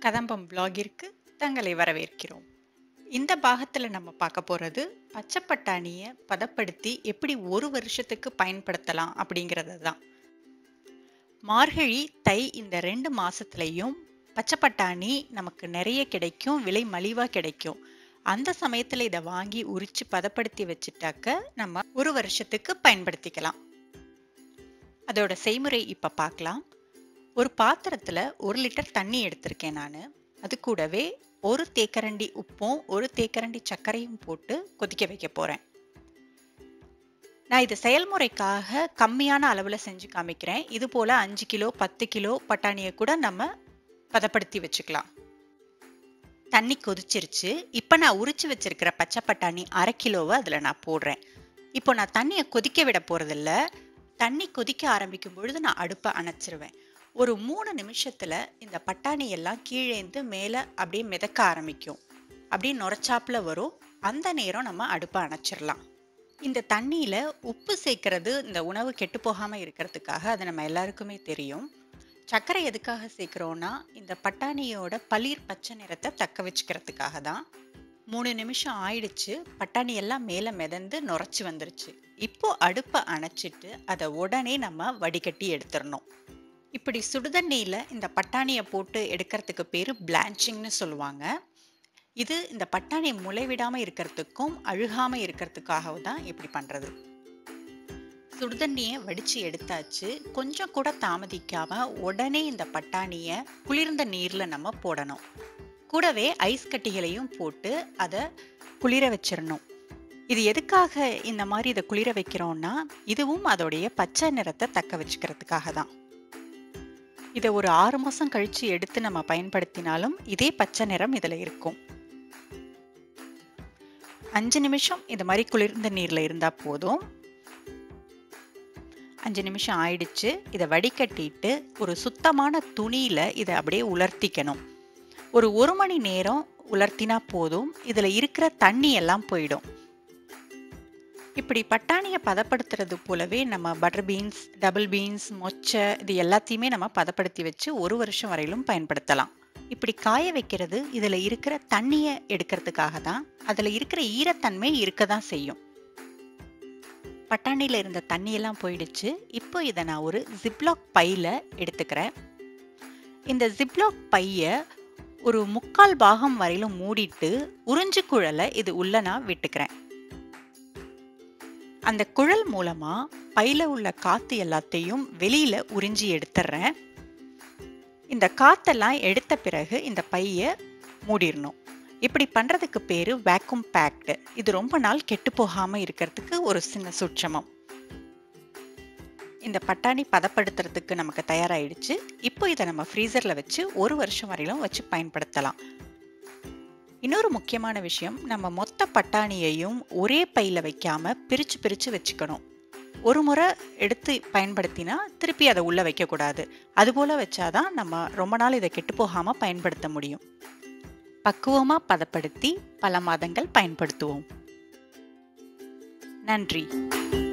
கதம்பம் பிளாகிற்கு தங்களை வரவேற்கிறோம் இந்த பாகத்தில் நம்ம பார்க்க போகிறது பச்சை பட்டாணியை பதப்படுத்தி எப்படி ஒரு வருஷத்துக்கு பயன்படுத்தலாம் அப்படிங்கிறது தான் மார்கழி தை இந்த ரெண்டு மாசத்துலயும் பச்சை பட்டாணி நமக்கு நிறைய கிடைக்கும் விலை மலிவா கிடைக்கும் அந்த சமயத்துல இதை வாங்கி உரிச்சு பதப்படுத்தி வச்சுட்டாக்க நம்ம ஒரு வருஷத்துக்கு பயன்படுத்திக்கலாம் அதோட செய்முறை இப்ப பார்க்கலாம் ஒரு பாத்திரத்துல ஒரு லிட்டர் தண்ணி எடுத்திருக்கேன் நான் அது கூடவே ஒரு தேக்கரண்டி உப்பும் ஒரு தேக்கரண்டி சர்க்கரையும் போட்டு கொதிக்க வைக்க போறேன் நான் இது செயல்முறைக்காக கம்மியான அளவில் செஞ்சு காமிக்கிறேன் இது போல் அஞ்சு கிலோ பத்து கிலோ பட்டாணியை கூட நம்ம பதப்படுத்தி வச்சுக்கலாம் தண்ணி கொதிச்சிருச்சு இப்போ நான் உரிச்சு வச்சிருக்கிற பச்சை பட்டாணி அரை கிலோவை அதில் நான் போடுறேன் இப்போ நான் தண்ணியை கொதிக்க விட போகிறதில்ல தண்ணி கொதிக்க ஆரம்பிக்கும் பொழுது நான் அடுப்பை அணைச்சிருவேன் ஒரு மூணு நிமிஷத்தில் இந்த பட்டாணி எல்லாம் கீழேந்து மேலே அப்படியே மிதக்க ஆரம்பிக்கும் அப்படியே நுரைச்சாப்புல வரும் அந்த நேரம் நம்ம அடுப்பை அணைச்சிடலாம் இந்த தண்ணியில் உப்பு சேர்க்கறது இந்த உணவு கெட்டு போகாமல் இருக்கிறதுக்காக அது நம்ம எல்லாருக்குமே தெரியும் சர்க்கரை எதுக்காக சேர்க்குறோன்னா இந்த பட்டாணியோட பளிர் பச்சை நிறத்தை தக்க வச்சுக்கிறதுக்காக தான் மூணு நிமிஷம் ஆயிடுச்சு பட்டாணி எல்லாம் மேலே மிதந்து நுரைச்சி வந்துருச்சு இப்போ அடுப்பை அணைச்சிட்டு அதை உடனே நம்ம வடிகட்டி எடுத்துடணும் இப்படி சுடுதண்ணியில் இந்த பட்டாணியை போட்டு எடுக்கிறதுக்கு பேர் பிளான்ச்சிங்னு சொல்லுவாங்க இது இந்த பட்டாணி முளைவிடாமல் இருக்கிறதுக்கும் அழுகாமல் இருக்கிறதுக்காகவும் தான் இப்படி பண்ணுறது சுடுதண்ணியை வடித்து எடுத்தாச்சு கொஞ்சம் கூட தாமதிக்காம உடனே இந்த பட்டாணியை குளிர்ந்த நீரில் நம்ம போடணும் கூடவே ஐஸ் கட்டிகளையும் போட்டு அதை குளிர வச்சிடணும் இது எதுக்காக இந்த மாதிரி இதை குளிர வைக்கிறோம்னா இதுவும் அதோடைய பச்சை நிறத்தை தக்க வச்சுக்கிறதுக்காக தான் இதை ஒரு ஆறு மாதம் கழித்து எடுத்து நம்ம பயன்படுத்தினாலும் இதே பச்சை நிறம் இதில் இருக்கும் அஞ்சு நிமிஷம் இது மாதிரி குளிர்ந்த நீரில் இருந்தால் போதும் அஞ்சு நிமிஷம் ஆயிடுச்சு இதை வடிகட்டிட்டு ஒரு சுத்தமான துணியில் இதை அப்படியே உலர்த்திக்கணும் ஒரு ஒரு மணி நேரம் உலர்த்தினா போதும் இதில் இருக்கிற தண்ணி எல்லாம் போயிடும் இப்படி பட்டாணியை பதப்படுத்துறது போலவே நம்ம பட்டர் பீன்ஸ் டபுள் பீன்ஸ் மொச்சை இது எல்லாத்தையுமே நம்ம பதப்படுத்தி வச்சு ஒரு வருஷம் வரையிலும் பயன்படுத்தலாம் இப்படி காய வைக்கிறது இதில் இருக்கிற தண்ணியை எடுக்கிறதுக்காக தான் அதில் இருக்கிற ஈரத்தன்மை இருக்க தான் செய்யும் பட்டாணியில் இருந்த தண்ணியெல்லாம் போயிடுச்சு இப்போ இதை நான் ஒரு ஜிப்லாக் பையில் எடுத்துக்கிறேன் இந்த ஜிப்லாக் பையை ஒரு முக்கால் பாகம் வரையிலும் மூடிட்டு உறிஞ்சு குழலை இது உள்ள நான் விட்டுக்கிறேன் அந்த குழல் மூலமா பையில உள்ள காத்து எல்லாத்தையும் வெளியில உறிஞ்சி எடுத்துடுறேன் இந்த காத்தெல்லாம் எடுத்த பிறகு இந்த பைய மூடிடணும் இப்படி பண்றதுக்கு பேரு வேக்யூம் பேக்டு இது ரொம்ப நாள் கெட்டு போகாம இருக்கிறதுக்கு ஒரு சின்ன சூட்சமம் இந்த பட்டாணி பதப்படுத்துறதுக்கு நமக்கு தயாராயிடுச்சு இப்போ இதை நம்ம ஃப்ரீசரில் வச்சு ஒரு வருஷம் வரையிலும் வச்சு பயன்படுத்தலாம் இன்னொரு முக்கியமான விஷயம் நம்ம மொத்த பட்டாணியையும் ஒரே பையில் வைக்காம பிரித்து பிரித்து வச்சுக்கணும் ஒரு முறை எடுத்து பயன்படுத்தினா திருப்பி அதை உள்ளே வைக்கக்கூடாது அதுபோல் வச்சாதான் நம்ம ரொம்ப நாள் இதை கெட்டு போகாமல் பயன்படுத்த முடியும் பக்குவமாக பதப்படுத்தி பல மாதங்கள் பயன்படுத்துவோம் நன்றி